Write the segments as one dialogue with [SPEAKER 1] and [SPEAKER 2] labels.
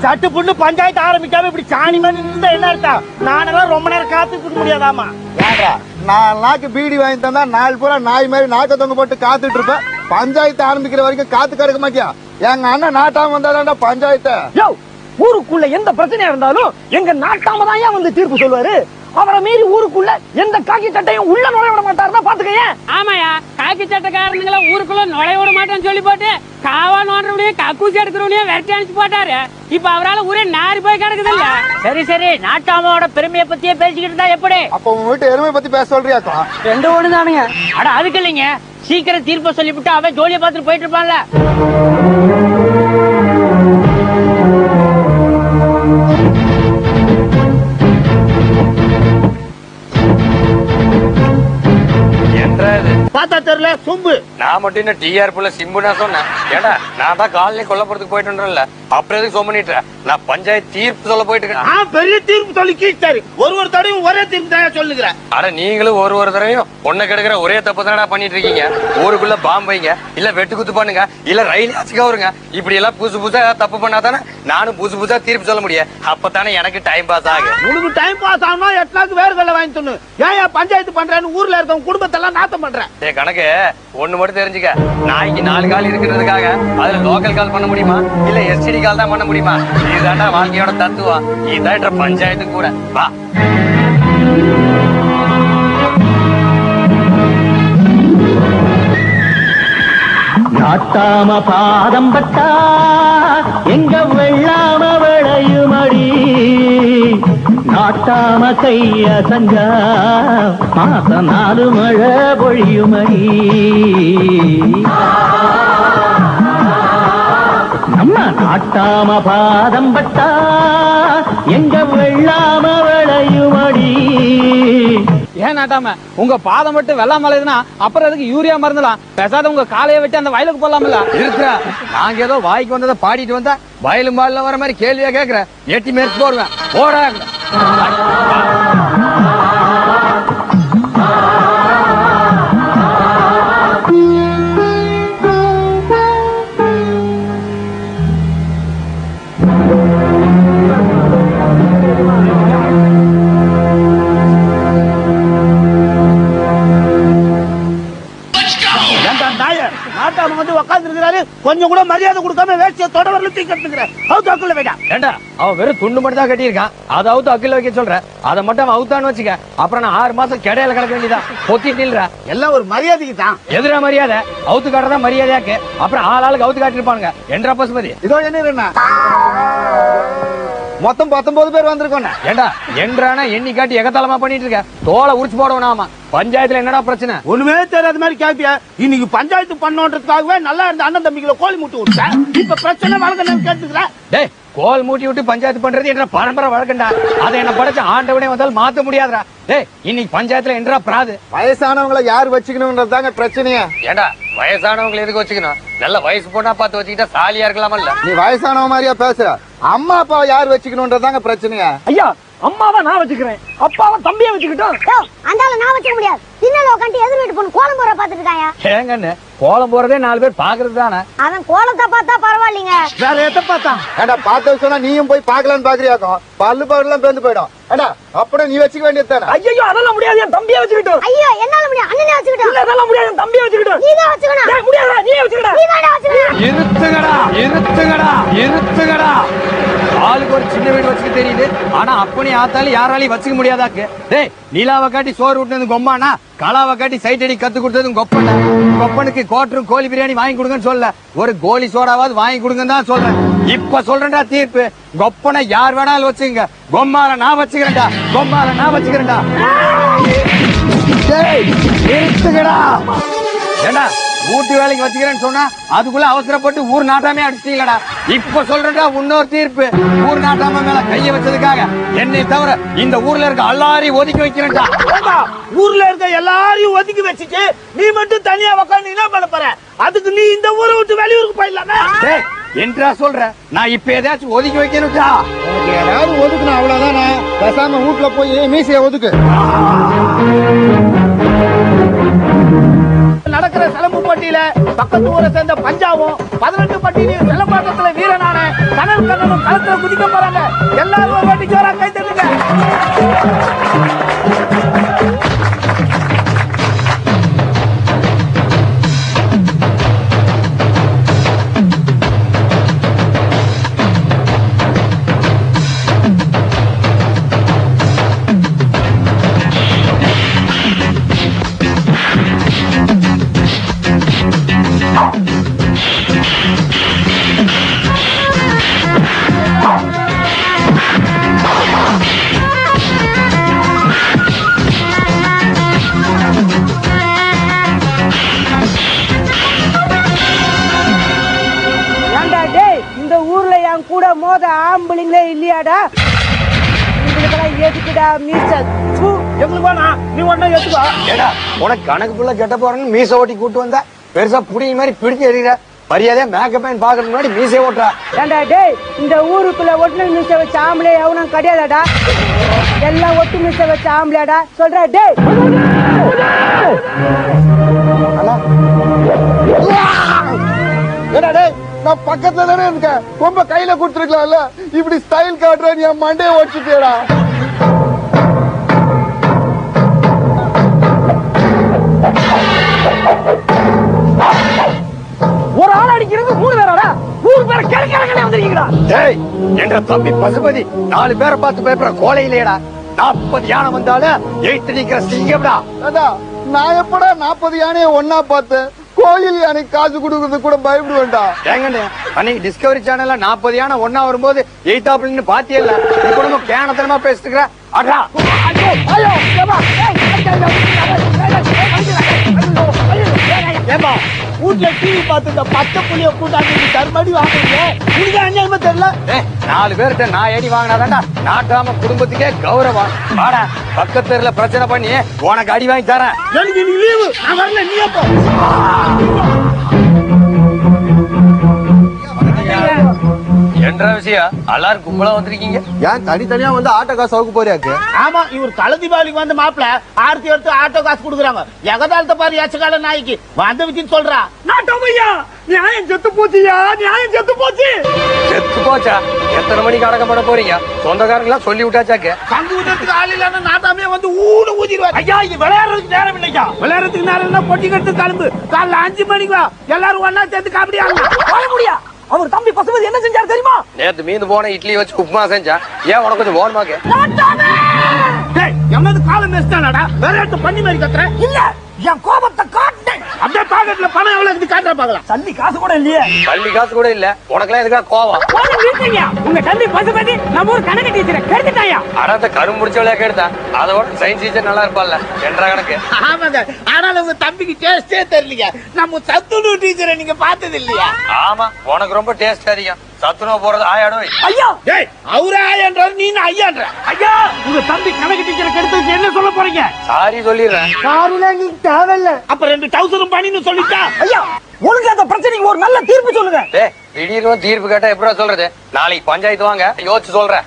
[SPEAKER 1] சட்டு புண்ணு பஞ்சாயத்து ஆரம்பிக்காம இப்படி சாணி மாதிரி இருந்தா என்ன அர்த்தம் நானெல்லாம் ரொம்ப நேரம் காத்துட்டு இருக்க முடியாதாமா
[SPEAKER 2] ஏன்டா நாலு நாக்கு பீடி வாங்கி தந்தா நாலு பூரா நாய் மாதிரி நாக்க தொங்க போட்டு காத்துட்டு இருப்பேன் பஞ்சாயத்து ஆரம்பிக்கிற வரைக்கும் காத்து கிடக்க மாட்டியா எங்க அண்ணன் நாட்டாம வந்தாதான்டா பஞ்சாயத்து
[SPEAKER 1] யோ ஊருக்குள்ள எந்த பிரச்சனையா இருந்தாலும் எங்க நாட்டாம தான் ஏன் வந்து தீர்ப்பு சொல்லுவாரு அவரை மீறி ஊருக்குள்ள எந்த காக்கி சட்டையும் உள்ள நுழைய விட மாட்டாருன்னா பாத்துக்கங்க
[SPEAKER 3] ஆமாயா காக்கி சட்டக்காரனுங்கள ஊருக்குள்ள நுழைய விட மாட்டேன்னு சொல்லி போட்டு காவா நோண்டுறவனையும் கக்கூசி எடுக்கிறவனையும் விரட்டி அனுப்பிச்சு போட்டாரு இப்ப அவரால ஊரே நாரி போய் கிடக்குது இல்ல
[SPEAKER 4] சரி சரி நாட்டாமாவோட பெருமையை பத்தியே பேசிக்கிட்டு இருந்தா எப்படி
[SPEAKER 2] அப்ப உங்க வீட்டு எருமை பத்தி பேச சொல்றியாக்கா
[SPEAKER 1] ரெண்டு ஒண்ணு தானுங்க
[SPEAKER 4] அட அதுக்கு இல்லைங்க சீக்கிரம் தீர்ப்ப சொல்லிவிட்டு அவன் ஜோலியை பார்த்துட்டு போயிட்டு இருப்பான்ல
[SPEAKER 5] என்றது
[SPEAKER 1] பார்த்தா தெரியல சொம்பு
[SPEAKER 5] நான் மட்டும் என்ன டிஆர்பில சிம்புனா சொன்னேன் ஏடா நான் தான் காலனி கொல்லப்புறத்துக்கு போயிட்டு அப்புறம் எதுக்கு சொம்மனிட்டு நான் பஞ்சாயத்து தீர்ப்பு சொல்ல போயிட்டு இருக்கேன்
[SPEAKER 1] ஆ பெரிய தீர்ப்பு சொல்லி கீழ்த்தாரு ஒரு ஒரு தடையும் ஒரே தீர்ப்பு தான் சொல்லுகிறேன்
[SPEAKER 5] அட நீங்களும் ஒரு ஒரு தடவையும் ஒன்ன கெடுக்கிற ஒரே தப்பு தானடா பண்ணிட்டு இருக்கீங்க ஊருக்குள்ள பாம்பு வைங்க இல்ல வெட்டு குத்து பண்ணுங்க இல்ல ரயில் ஆச்சுக்க வருங்க இப்படி எல்லாம் புதுசு புதுசா ஏதாவது தப்பு பண்ணாதானே நானும் புதுசு புதுசா தீர்ப்பு சொல்ல முடியும் அப்பதானே எனக்கு டைம் பாஸ் ஆகும்
[SPEAKER 1] உனக்கு டைம் பாஸ் ஆகணும் எட்டு நாளுக்கு வேறு கல்ல வாங்கி தரணும் ஏன் ஏன் பஞ்சாயத்து பண்றேன்னு ஊர்ல இருக்கவங்க குடும்பத்தெல்லாம் நாத்தம் பண்றேன்
[SPEAKER 5] என் கணக்கு ஒண்ணு மட்டும் தெரிஞ்சுக்க நாய்க்கு நாலு கால் இருக்கிறதுக்காக அதுல லோக்கல் கால் பண்ண முடியுமா இல்ல எஸ்டிடி கால் தான் பண்ண முடியுமா இதுதான்டா வாழ்க்கையோட தத்துவம் இதுதான் பஞ்சாயத்து கூட வா
[SPEAKER 6] நாட்டாம பாதம் பட்டா எங்க வெள்ளாம விளையுமடி நாட்டாம கைய சஞ்சா மாச நாலு மழை பொழியுமடி நம்ம நாட்டாம பாதம் பட்டா எங்க வெள்ளாம விளையுமடி
[SPEAKER 3] ஏன் நாட்டாம உங்க பாதம் மட்டும் வெள்ளாம மலையுதுன்னா அப்புறம் அதுக்கு யூரியா மருந்துலாம் பேசாத உங்க காலையை வெட்டி அந்த வயலுக்கு போடலாம்ல
[SPEAKER 5] இருக்கிறா நாங்க ஏதோ வாய்க்கு வந்ததை பாடிட்டு வந்தா வயலும் பாடல வர மாதிரி கேள்வியா கேக்குற எட்டி மேற்கு போடுவேன் போடா
[SPEAKER 1] ஏன்டா நாய நாட்டாம வந்து உட்கார்ந்து இருக்கிறாரு கொஞ்சம் கூட மரியாதை கொடுக்காம வேஷ்டிய தொடவரில் தூக்கி எடுத்துக்கிறேன் அவுத்து அக்குள்ள வைடா
[SPEAKER 5] ஏண்டா அவன் வெறும் துண்டு மட்டும் தான் கட்டியிருக்கான் அதை அவுத்து அக்கில வைக்க சொல்ற அதை மட்டும் அவன் அவுத்தான்னு வச்சுக்க அப்புறம் நான் ஆறு மாசம் கிடையில கிடக்க வேண்டியதான் பொத்தி நில்ற
[SPEAKER 1] எல்லாம் ஒரு மரியாதைக்கு தான்
[SPEAKER 5] எதிரா மரியாதை அவுத்து காட்டுறதா மரியாதையாக்கு அப்புறம் ஆள் ஆளுக்கு அவுத்து காட்டிருப்பானுங்க என்றா பசுமதி
[SPEAKER 2] இதோ என்ன மொத்தம் பத்தொன்பது பேர் வந்திருக்கோம்
[SPEAKER 5] ஏண்டா என்றானா எண்ணி காட்டி எகத்தாளமா பண்ணிட்டு இருக்க தோலை உரிச்சு போடணும் பஞ்சாயத்துல என்னடா பிரச்சனை
[SPEAKER 1] ஒண்ணுமே தெரியாத மாதிரி கேப்பியா இன்னைக்கு பஞ்சாயத்து பண்ணோன்றதுக்காகவே நல்லா இருந்த அண்ணன் தம்பிகளை கோழி முட்டு விட்டேன் இப்ப பிரச்சனை வழங்கணும்னு கேட்டுக்கிறேன்
[SPEAKER 5] டேய் கோல் மூட்டி விட்டு பஞ்சாயத்து பண்றது என்ற பரம்பரை வழக்கண்டா அதை என்ன படைச்ச ஆண்டவனே வந்தாலும் மாத்த முடியாதுடா டேய் இன்னைக்கு பஞ்சாயத்துல என்றா பிராது
[SPEAKER 2] வயசானவங்களை யார் வச்சுக்கணும்ன்றது தாங்க பிரச்சனையே
[SPEAKER 5] ஏண்டா வயசானவங்களை எதுக்கு வச்சுக்கணும் நல்ல வயசு பொண்ணா பார்த்து வச்சுக்கிட்டா சாலியா இருக்கலாமல்ல
[SPEAKER 2] நீ வயசானவ மாதிரியா பேசுற அம்மா அப்பா யார் வச்சுக்கணும்ன்றது தாங்க பிரச்சனையே
[SPEAKER 1] ஐயா அம்மாவை நான் வச்சுக்கிறேன் அப்பாவை தம்பியை வச்சுக்கிட்டோம்
[SPEAKER 7] யோ, அந்த ஆளை நான் வச்சுக்க முடியாது பின்னால உட்காந்து எதிர் வீட்டு பொண்ணு கோலம் போற பாத்துட்டு இருக்காயா
[SPEAKER 5] ஏங்கன்னு கோலம் போறதே நாலு பேர் பாக்குறது தானே
[SPEAKER 7] அவன் கோலத்தை பார்த்தா பரவாயில்லைங்க
[SPEAKER 1] வேற எதை பார்த்தா
[SPEAKER 2] ஏண்டா பார்த்த சொன்னா நீயும் போய் பார்க்கலான்னு பாக்குறியாக்கும் பல்லு பல்லாம் பேந்து போயிடும் ஏண்டா அப்படியே நீ வச்சுக்க வேண்டியது தானே
[SPEAKER 1] ஐயோ அதெல்லாம் முடியாது என் தம்பியை வச்சுக்கிட்டோம்
[SPEAKER 7] ஐயோ என்னால முடியும் அண்ணனே வச்சுக்கிட்டோம்
[SPEAKER 1] இல்ல அதெல்லாம் முடியாது என் தம்பியை வச்சுக்கிட்டோம்
[SPEAKER 7] நீ தான் வச்சுக்கணும்
[SPEAKER 1] ஏய், முடியாதா நீ வச்சுக்கிட்ட
[SPEAKER 7] நீ தானே வச்சுக்கணும்
[SPEAKER 5] இருத்துங்கடா இருத்துங்கடா இருத்துங்கடா ஆளுக்கு ஒரு சின்ன வீடு வச்சுக்க தெரியுது ஆனா அப்பனி ஆத்தாலும் யாராலையும் வச்சுக்க முடியாதாக்கு டேய் நீலாவை காட்டி சோறு விட்டது கொம்மானா கலாவை காட்டி சைட் அடி கத்து கொடுத்ததும் கொப்பன கொப்பனுக்கு கோட்டரும் கோழி பிரியாணி வாங்கி கொடுங்கன்னு சொல்ல ஒரு கோழி சோடாவது வாங்கி கொடுங்கன்னு தான் சொல்றேன் இப்ப சொல்றேன்டா தீர்ப்பு கொப்பனை யார் வேணாலும் வச்சுங்க கொம்மால நான் வச்சுக்கிறேன்டா கொம்மால நான் வச்சுக்கிறேன்டா டேய் நிறுத்துங்கடா ஏண்டா ஊட்டி வேலைக்கு வச்சுக்கிறேன்னு சொன்னா அதுக்குள்ள அவசரப்பட்டு ஊர் நாட்டாமே அடிச்சிட்டீங்களடா இப்ப சொல்றேன்டா இன்னொரு தீர்ப்பு ஊர் நாட்டாம மேல கைய வச்சதுக்காக என்னை தவிர இந்த ஊர்ல இருக்க எல்லாரையும் ஒதுக்கி வைக்கிறேன்டா
[SPEAKER 1] ஏண்டா, ஊர்ல இருக்க எல்லாரையும் ஒதுக்கி வச்சுட்டு நீ மட்டும் தனியா உட்காந்து என்ன பண்ண போற அதுக்கு நீ இந்த ஊரை விட்டு வெளியூருக்கு போயிடலாமே
[SPEAKER 5] டேய், என்றா சொல்ற நான் இப்ப ஏதாச்சும் ஒதுக்கி வைக்கணும்டா
[SPEAKER 2] உனக்கு யாராவது ஒதுக்கணும் அவ்வளவுதானே பேசாம வீட்டுல போய் மீசைய ஒதுக்கு
[SPEAKER 1] நடக்கிற சிலம்பு போட்டியில பக்கத்து ஊரை சேர்ந்த பஞ்சாவும் பதினெட்டு பட்டியிலையும் சிலம்பாட்டத்துல வீரனான கனல் கண்ணனும் களத்துல குதிக்க போறாங்க எல்லாரும் ஒரு வாட்டி ஜோரா கை தட்டுங்க
[SPEAKER 8] ஏண்டா டேய் இந்த ஊர்ல என் கூட மோத ஆம்பளைங்களே இல்லையாடா உங்களுக்கெல்லாம் எதுக்குடா மீச தூ
[SPEAKER 1] எங்களுக்கு வேணாம் நீ ஒன்னா ஏத்துக்கோ
[SPEAKER 5] ஏடா உனக்கு கணக்கு புள்ள கெட்ட போறேன்னு மீச ஓட்டி கூட்டு வந்த பெருசா புடிங்க மாதிரி பிடிச்சு எறிகிற மரியாதையா மேக்கப் பேன் பாக்குறதுக்கு முன்னாடி மீசை ஓட்டுறா
[SPEAKER 8] ஏண்டா டேய் இந்த ஊருக்குள்ள ஒட்டு மீச வச்ச ஆம்பளை எவனும் கிடையாதாடா எல்லாம் ஒட்டு மீச வச்ச ஆம்பளையாடா சொல்றா டேய்
[SPEAKER 2] ஏடா டேய் நான் பக்கத்துல தானே இருக்கேன் ரொம்ப கையில கொடுத்துருக்கலாம்ல இப்படி ஸ்டைல் காட்டுற நீ என் மண்டையை ஓடிச்சுட்டேடா
[SPEAKER 1] ஒரு ஆள் அடிக்கிறது மூணு பேராடா மூணு பேரை கிழக்கிழக்கனே வந்திருக்கீங்களா
[SPEAKER 5] டேய் என்ற தம்பி பசுபதி நாலு பேரை பார்த்து பயப்படுற கோலை இல்லையடா நாற்பது யானை வந்தாலும் எயித்து நிக்கிற சிங்கம்டா
[SPEAKER 2] ஏடா நான் எப்படா நாற்பது யானையை ஒன்னா பார்த்தேன் கோயில் யானைக்கு காசு கொடுக்கறது கூட பயப்படுவேன்டா
[SPEAKER 5] ஏங்கண்ணே அன்னைக்கு டிஸ்கவரி சேனல்ல நாற்பது யானை ஒன்னா வரும்போது எயித்தாப்புலன்னு பாத்தியல்ல நீ கூட கேனத்தனமா பேசிட்டுக்கிற அடா
[SPEAKER 1] ஏப்பா வீட்டுல டிவி பார்த்து இந்த பச்சை புள்ளிய கூட்டாந்து தருமடி வாங்குறீங்க உங்களுக்கு அநியாயமா தெரியல
[SPEAKER 5] ஏய், நாலு பேர்கிட்ட நான் ஏடி வாங்கினாதான்டா நாட்டாம குடும்பத்துக்கே கௌரவம் வாடா பக்கத்து தெருல பிரச்சனை பண்ணி உனக்கு அடி வாங்கி தரேன்
[SPEAKER 1] எனக்கு இன்னைக்கு லீவு நான் வரல நீ எப்போ
[SPEAKER 5] என்ற விஷயம் எல்லாரும் கும்பலா வந்திருக்கீங்க
[SPEAKER 2] ஏன் தனித்தனியா வந்து ஆட்டோ காசு சவுக்கு போறியாக்கு
[SPEAKER 1] ஆமா இவர் தலை தீபாவளிக்கு வந்து மாப்பிள ஆர்த்தி எடுத்து ஆட்டோ காசு கொடுக்குறாங்க எகதாலத்தை பாரு ஏச்சகால நாய்க்கு வந்த வச்சுன்னு சொல்றா நாட்டோமையா நியாயம் செத்து போச்சியா நியாயம் செத்து போச்சு
[SPEAKER 5] செத்து போச்சா எத்தனை மணிக்கு அடக்கம் பண்ண போறீங்க சொந்தக்காரங்களா சொல்லி விட்டாச்சாக்க
[SPEAKER 1] பங்கு விடுறதுக்கு ஆள் இல்லைன்னா நாட்டாமே வந்து ஊடு ஊதிடுவார் ஐயா இது விளையாடுறதுக்கு நேரம் இல்லையா விளையாடுறதுக்கு நேரம் இல்ல பொட்டி கட்டு கிளம்பு காலைல அஞ்சு மணிக்கு வா எல்லாரும் ஒன்னா சேர்ந்து கபடி ஆடலாம் வாழ முடியா அவர் தம்பி பசுபதி என்ன செஞ்சாரு தெரியுமா
[SPEAKER 5] நேத்து மீந்து போன இட்லி வச்சு உப்புமா செஞ்சா ஏன் உனக்கு கொஞ்சம் ஓரமாக்கு
[SPEAKER 1] டேய் எம்மது காலம் பேசிட்டானடா விளையாட்டு பண்ணி மாதிரி கத்துற இல்ல என் கோபத்தை காட்டேன் அப்படியே பாக்கெட்ல பணம் எவ்வளவு இருக்குது காட்டுற பாக்கலாம் சல்லி காசு கூட இல்லையே
[SPEAKER 5] பள்ளி காசு கூட இல்ல உனக்கெல்லாம் எதுக்கா கோவம்
[SPEAKER 3] உங்க தம்பி பசுபதி நம்ம ஊர் கணக்கு டீச்சரை கெடுத்துட்டாயா
[SPEAKER 5] ஆனா அந்த கரும்பு முடிச்சவளே கேடுதா அதோட சயின்ஸ் டீச்சர் நல்லா இருப்பாள்ல என்ற கணக்கு
[SPEAKER 1] ஆமாங்க ஆனாலும் உங்க தம்பிக்கு டேஸ்டே தெரியலீங்க நம்ம சத்துணவு டீச்சரை நீங்க பார்த்தது இல்லையா
[SPEAKER 5] ஆமா உனக்கு ரொம்ப டேஸ்ட் அதிகம் சத்துணவு போறது ஆயாடும்
[SPEAKER 1] ஐயா டேய் அவரே ஆயான்றாரு நீ ஐயான்ற ஐயா உங்க தம்பி கணக்கு டீச்சரை கெடுத்ததுக்கு என்ன சொல்ல போறீங்க
[SPEAKER 5] சாரி சொல்லிடுறேன்
[SPEAKER 8] காருல நீ தேவையில்ல
[SPEAKER 1] அப்ப ரெண்டு டவுசரும் பண்ணின்னு சொல்லிட்டா
[SPEAKER 8] ஐயா ஒழுங்கு அந்த பிரச்சனைக்கு ஒரு நல்ல தீர்ப்பு சொல்லுங்க
[SPEAKER 5] டே திடீர்னு தீர்ப்பு கேட்டா எப்படா சொல்றது நாளைக்கு பஞ்சாயத்து வாங்க யோசிச்சு சொல்றேன்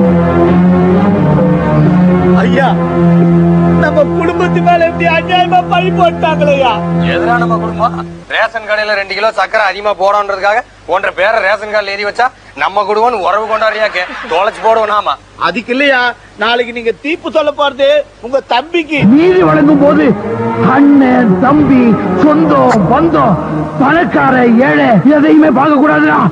[SPEAKER 1] ஐயா நம்ம குடும்பத்து மேல எப்படி அநியாயமா பழி போட்டாங்களையா
[SPEAKER 5] எதிரா நம்ம குடும்பம் ரேஷன் கடையில ரெண்டு கிலோ சக்கரை அதிகமா போடன்றதுக்காக ஒன்றரை பேரை ரேஷன் கார்டில் எழுதி வச்சா நம்ம குடும்பம் உறவு கொண்டாடியாக்க தொலைச்சு போடுவோம் நாம
[SPEAKER 1] அதுக்கு இல்லையா நாளைக்கு நீங்க தீர்ப்பு சொல்ல போறது உங்க தம்பிக்கு
[SPEAKER 6] நீதி வழங்கும் போது அண்ணன் தம்பி சொந்தம் பந்தம் பணக்கார ஏழை எதையுமே பார்க்க கூடாதுடா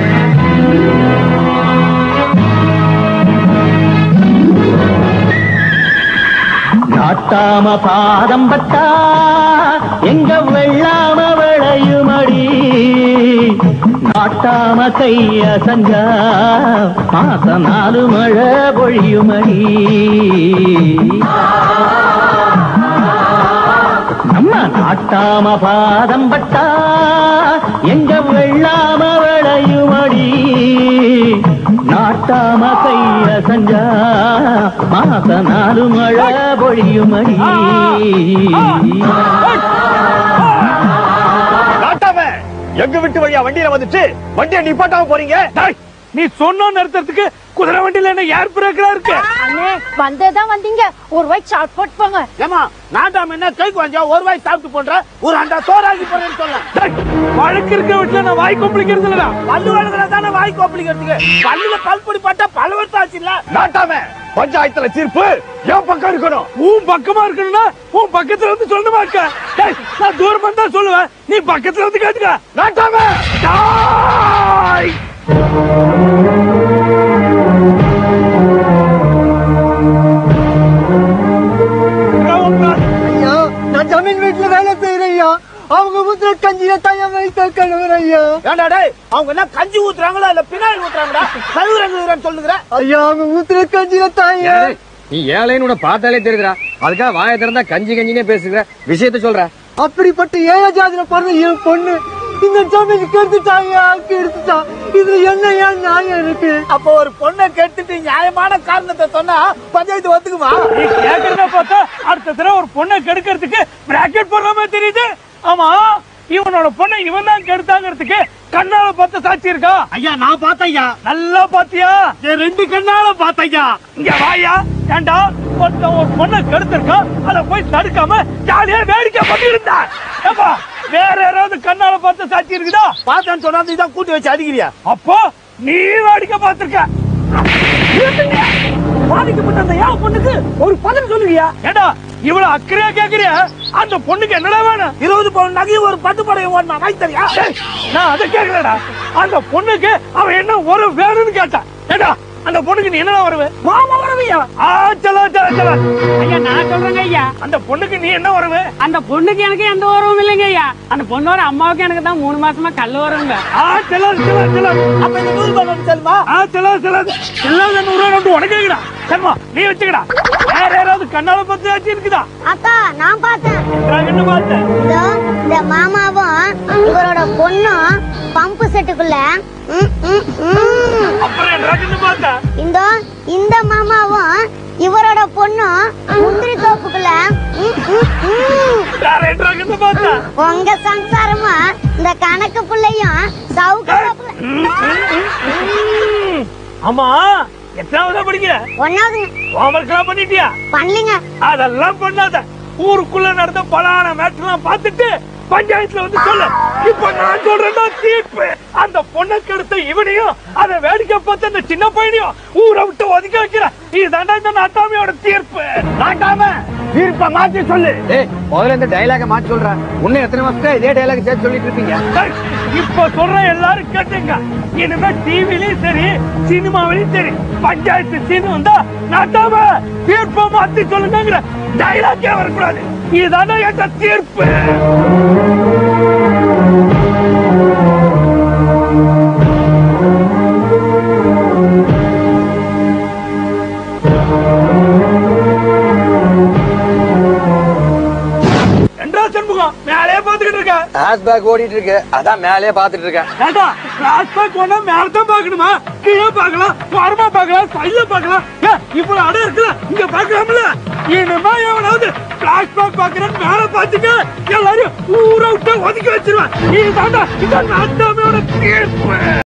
[SPEAKER 6] நாட்டாம பாதம் பட்டா எங்க வெள்ளாம விளையுமடி நாட்டாம கைய சஞ்சா மாச நாலு மழை பொழியுமடி நம்ம நாட்டாம பாதம் பட்டா எங்க வெள்ளாம விளையுமடி நாட்டாம கைய சஞ்சா மாச நாலு மழை பொழியுமடி
[SPEAKER 1] நாட்டாம எங்க விட்டு வழியா வண்டியில வந்துட்டு வண்டியை நிப்பாட்டாம போறீங்க டேய், நீ சொன்ன நிறுத்தறதுக்கு குதிரை வண்டியில என்ன ஏர் பிரேக்கரா இருக்கு
[SPEAKER 7] அண்ணே வந்ததான் வந்தீங்க ஒரு வாய் சாட் போட்டு போங்க
[SPEAKER 1] ஏமா நாட்டாம என்ன கைக்கு வாங்கியா ஒரு வாய் சாப்பிட்டு போன்ற ஒரு அண்டா சோறாக்கி போறேன்னு சொல்ல வழக்கு இருக்க வீட்டுல நான் வாய் கொப்பளிக்கிறது இல்லடா பல்லு வழக்குல தானே வாய் கொப்பளிக்கிறதுக்கு பல்லுல பல்பொடி பட்டா பல வருஷம் ஆச்சு இல்ல
[SPEAKER 5] நாட்டாம பஞ்சாயத்துல தீர்ப்பு என் பக்கம் இருக்கணும்
[SPEAKER 1] உன் பக்கமா இருக்கணும்னா உன் பக்கத்துல வந்து சொல்லணுமா இருக்க டேய், நான் தூரமா தான் சொல்லுவேன் நீ பக்கத்துல வந்து கேட்டுக்க
[SPEAKER 5] நாட்டாம
[SPEAKER 1] டாய்
[SPEAKER 8] ஐயா நான் ஜமீன் வீட்டுல வேலை செய்யறேன் ஐயா அவங்க ஊத்துற கஞ்சியில தாயா வைத்த கழுவுற ஐயா
[SPEAKER 1] ஏண்டா டேய் அவங்க என்ன கஞ்சி ஊத்துறாங்களா இல்ல பினாயில் ஊத்துறாங்கடா கழுவுறாங்க சொல்லுகிற
[SPEAKER 8] ஐயா அவங்க ஊத்துற கஞ்சியில தாயா
[SPEAKER 5] நீ ஏழைன்னு உன்னை பார்த்தாலே தெரியுதுடா அதுக்காக வாயை திறந்தா கஞ்சி கஞ்சினே பேசுகிற விஷயத்த சொல்ற
[SPEAKER 8] அப்படிப்பட்ட ஏழ ஜாதியில பிறந்த என் பொண்ணு இந்த ஜமீன் கெடுத்துட்டாங்க கெடுத்துட்டா இதுல என்ன ஏன் நியாயம் இருக்கு
[SPEAKER 1] அப்ப ஒரு பொண்ணை கெடுத்துட்டு நியாயமான காரணத்தை சொன்னா பஞ்சாயத்து ஒத்துக்குமா நீ கேக்குறத பார்த்தா அடுத்த தடவை ஒரு பொண்ணை கெடுக்கிறதுக்கு பிராக்கெட் போடுற மாதிரி தெரியுது ஆமா இவனோட பொண்ணை இவன் தான் கெடுத்தாங்கிறதுக்கு கண்ணால பார்த்த சாட்சி இருக்கா ஐயா நான் பார்த்தையா நல்லா பாத்தியா என் ரெண்டு கண்ணால பார்த்தையா இங்க வாயா ஏண்டா ஒருத்தன் ஒரு பொண்ணை கெடுத்திருக்கான் அதை போய் தடுக்காம ஜாலியா வேடிக்கை பண்ணிருந்தா ஏப்பா வேற யாராவது கண்ணால பார்த்த சாட்சி இருக்குதா பார்த்தேன்னு சொன்னா நீ தான் கூட்டி வச்சு அடிக்கிறியா அப்போ நீ வேடிக்கை பார்த்திருக்க பாதிக்கப்பட்ட அந்த ஏன் பொண்ணுக்கு ஒரு பதில் சொல்லுவியா ஏடா இவ்வளவு அக்கறையா கேக்குறியா அந்த பொண்ணுக்கு என்னடா வேணும் இருபது பவுன் நகையும் ஒரு பட்டு படையும் ஒண்ணா வாங்கி தரியா நான் அதை கேக்குறேடா அந்த பொண்ணுக்கு அவன் என்ன ஒரு வேணும்னு கேட்டான் ஏடா அந்த பொண்ணுக்கு நீ என்ன வருவ மாமா வருவியா ஆ சலா சலா சலா
[SPEAKER 3] ஐயா நான் சொல்றேங்க ஐயா
[SPEAKER 1] அந்த பொண்ணுக்கு நீ என்ன வருவ
[SPEAKER 3] அந்த பொண்ணுக்கு எனக்கு எந்த உறவும் இல்லைங்க ஐயா அந்த பொண்ணோட அம்மாவுக்கு எனக்கு தான் மூணு மாசமா கல்லு வருங்க
[SPEAKER 1] ஆ சலா சலா சலா அப்ப இந்த நூறு பவுன் செல்மா ஆ சலா சலா செல்லாத நூறு நோட்டு உனக்கு இருக்குடா செல்மா நீ வச்சுக்கடா வேற யாராவது கண்ணால பத்து ஆச்சு இருக்குதா
[SPEAKER 7] அக்கா நான் பார்த்தேன்
[SPEAKER 1] நான் என்ன பார்த்தேன்
[SPEAKER 7] இதோ இந்த மாமாவும் இவரோட பொண்ணும் பம்பு செட்டுக்குள்ள ம், ம், ம்.
[SPEAKER 1] அப்புறம் என்ன என்ன பார்த்தேன்
[SPEAKER 7] இந்த இந்த மாமாவும் இவரோட பொண்ணும் முந்திரி தோப்புக்குள்ள ம், ம், ம்.
[SPEAKER 1] வேற என்ன என்ன பார்த்தேன்
[SPEAKER 7] உங்க சம்சாரமும் இந்த கணக்கு பிள்ளையும் சவுக்கு
[SPEAKER 1] ஆமா எத்தனாவதா படிக்கிற
[SPEAKER 7] ஒன்னாவதுங்க
[SPEAKER 1] ஹோம்ஒர்க் எல்லாம் பண்ணிட்டியா
[SPEAKER 7] பண்ணலிங்க
[SPEAKER 1] அதெல்லாம் பண்ணாத ஊருக்குள்ள நடந்த பலான மேட்டர்லாம் பார்த்துட்டு பஞ்சாயத்துல வந்து சொல்லு இப்ப நான் சொல்றேன்னா தீர்ப்பு அந்த பொண்ணை கெடுத்த இவனையும் அதை வேடிக்கை பார்த்த அந்த சின்ன பையனையும் ஊரை விட்டு ஒதுக்க வைக்கிற இதுதான்டா இந்த நாட்டாமையோட தீர்ப்பு நாட்டாம தீர்ப்பை மாத்தி சொல்லு
[SPEAKER 5] ஏய் முதல்ல இந்த டைலாக மாத்தி சொல்றேன் இன்னும் எத்தனை வருஷம் இதே டைலாக் சேர்த்து சொல்லிட்டு இருப்பீங்க
[SPEAKER 1] டேய், இப்ப சொல்ற எல்லாரும் கேட்டுங்க இனிமே டிவிலயும் சரி சினிமாவிலயும் சரி பஞ்சாயத்து சீன் வந்தா நாட்டாம தீர்ப்பை மாத்தி சொல்லுங்கிற டைலாக்கே வரக்கூடாது இதுதானே என்ற தீர்ப்பு என்றா சண்முகம் மேலே பாத்துக்கிட்டு இருக்க
[SPEAKER 5] பேக் ஓடிட்டு இருக்கு அதான் மேலே பாத்துட்டு இருக்கேன்
[SPEAKER 1] ஏண்டா பிளாஷ்பேக் ஒண்ணா மேல தான் பாக்கணுமா கீழே பார்க்கலாம் ஓரமா பார்க்கலாம் சைடுல பார்க்கலாம் ஏன் இவ்வளவு அடம் இருக்குல்ல இங்க பார்க்கலாம்ல இனிமே எவனாவது பிளாஷ்பேக் பாக்குறேன்னு மேல பாத்தீங்க எல்லாரும் ஊரை விட்டு ஒதுக்கி வச்சிருவேன் இதுதான்டா இந்த நாட்டாமையோட தீர்ப்பு